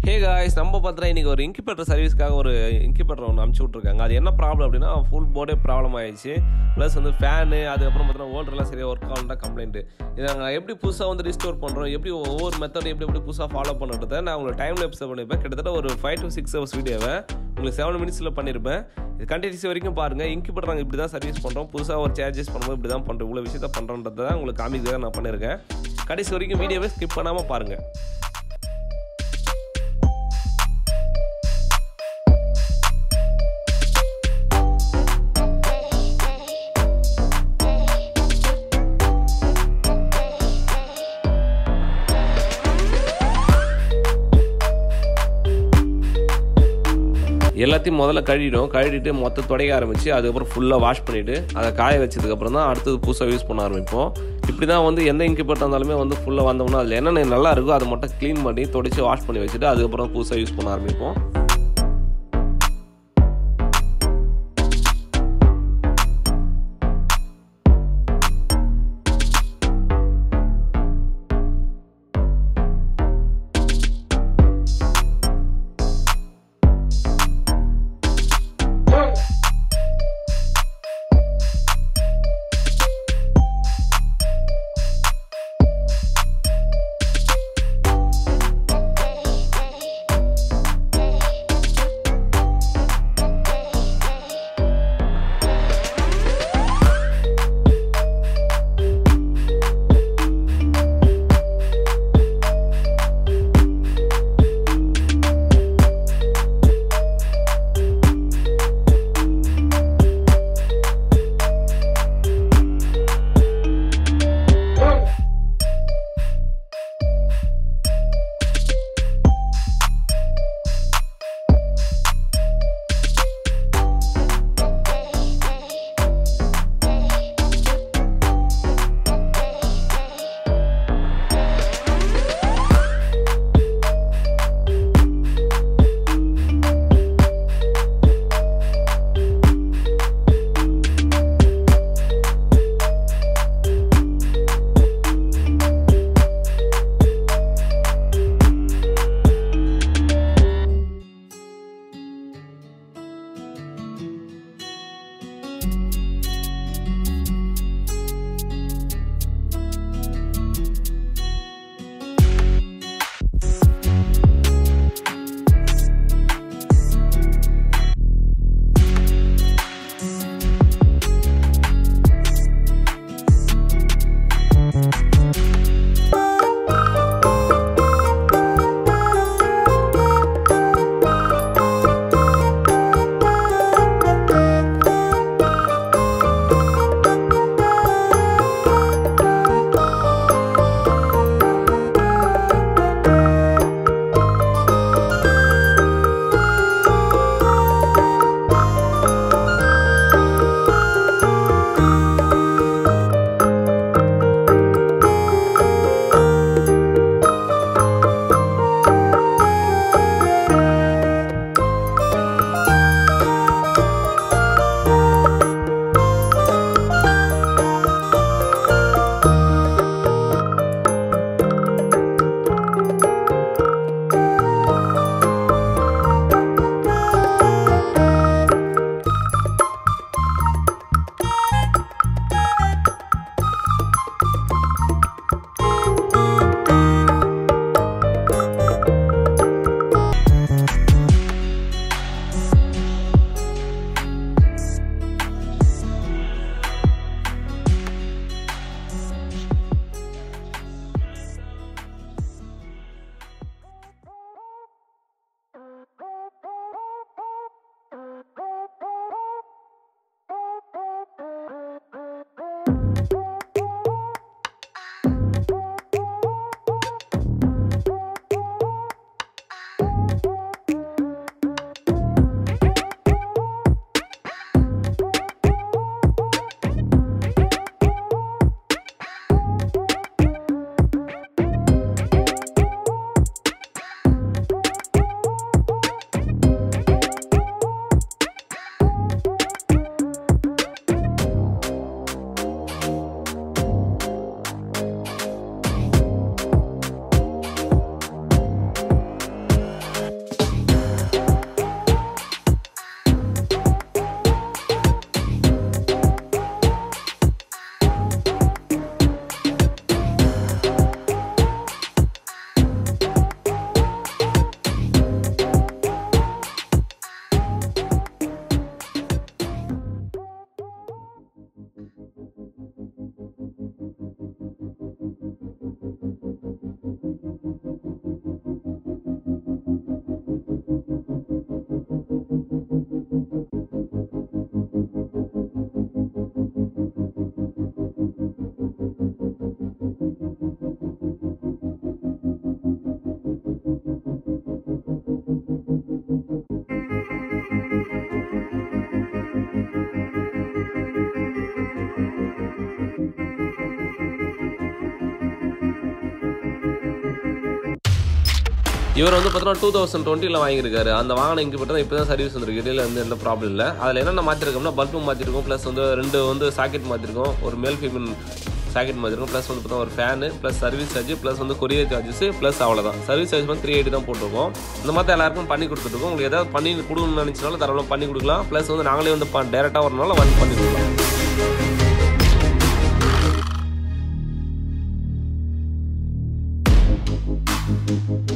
hey guys நம்ம பார்த்தா இன்னைக்கு ஒரு இன்குபேட்டர் சர்வீஸ்க்காக ஒரு இன்குபேட்டர் ஒன்று அமுச்சு விட்ருக்காங்க அது என்ன ப்ராப்ளம் அப்படின்னா ஃபுல் போர்டே ப்ராப்ளம் ஆயிடுச்சு ப்ளஸ் வந்து ஃபேனு அதுக்கப்புறம் பார்த்தீங்கன்னா ஓல்டர்லாம் சரியாக ஒர்க் ஆகலா கம்ப்ளைண்ட்டு இதை நாங்கள் எப்படி புதுசாக வந்து ரிஸ்டோர் பண்ணுறோம் எப்படி ஒவ்வொரு மெத்தட் எப்படி எப்படி புதுசாக ஃபாலோ பண்ணுறத நான் உங்களுக்கு டைம் லேப்ஸ் பண்ணியிருப்பேன் கிட்டத்தட்ட ஒரு ஃபைவ் டு சிக்ஸ் ஹவர்ஸ் வீடியோவை உங்களுக்கு செவன் மினிட்ஸில் பண்ணியிருப்பேன் இது கண்டினியூஸ் வரைக்கும் பாருங்கள் இன்குபேட்டர் நாங்கள் இப்படி தான் சர்வீஸ் பண்ணுறோம் புதுசாக ஒரு சார்ஜஸ் பண்ணும்போது இப்படி தான் பண்ணுறோம் இவ்வளோ விஷயத்த பண்ணுறோன்றதை தான் உங்களுக்கு காமிக்கிறத நான் பண்ணியிருக்கேன் கடைசி வரைக்கும் வீடியோவை ஸ்கிப் பண்ணாமல் பாருங்கள் எல்லாத்தையும் முதல்ல கழுவிடும் கழுவிட்டு மொத்த துடைக்க ஆரம்பிச்சு அதுக்கப்புறம் ஃபுல்லாக வாஷ் பண்ணிவிட்டு அதை காய வச்சதுக்கப்புறம் தான் அடுத்தது புதுசாக யூஸ் பண்ண ஆரம்பிப்போம் இப்படி தான் வந்து எந்த இன்குபேட்டர் இருந்தாலுமே வந்து ஃபுல்லாக வந்தோம்னா அதில் என்னென்ன நல்லா இருக்கோ அதை மட்டும் க்ளீன் பண்ணி தொடச்சி வாஷ் பண்ணி வச்சுட்டு அதுக்கப்புறம் புதுசாக யூஸ் பண்ண ஆரம்பிப்போம் இவர் வந்து பார்த்தீங்கன்னா டூ தௌசண்ட் டுவெண்ட்டியில் வாங்கியிருக்காரு அந்த வாங்கின இன்குபேட்டர் தான் இப்போ தான் சர்வீஸ் வந்துருக்கு இடையில வந்து எந்த ப்ராப்ளம் இல்லை அதில் என்னென்ன மாற்றிருக்கோம்னா பல்பு மாற்றிருக்கோம் ப்ளஸ் வந்து ரெண்டு வந்து சாக்கெட் மாற்றிருக்கோம் ஒரு மேல் ஃபீமேல் சாக்கெட் மாற்றிருக்கோம் ப்ளஸ் வந்து பார்த்தா ஒரு fan plus service charge plus வந்து கொரியர் சார்ஜஸ் ப்ளஸ் அவ்வளோதான் சர்வீஸ் சார்ஜ் வந்து த்ரீ எயிட்டி தான் போட்டிருக்கோம் இந்த மாதிரி எல்லாருக்கும் பண்ணி கொடுத்துருக்கோம் உங்களுக்கு ஏதாவது பண்ணி கொடுக்கணும்னு நினச்சினாலும் தாராளமாக பண்ணி கொடுக்கலாம் ப்ளஸ் வந்து நாங்களே வந்து டேரெக்டாக வரனால வந்து பண்ணி கொடுக்கலாம்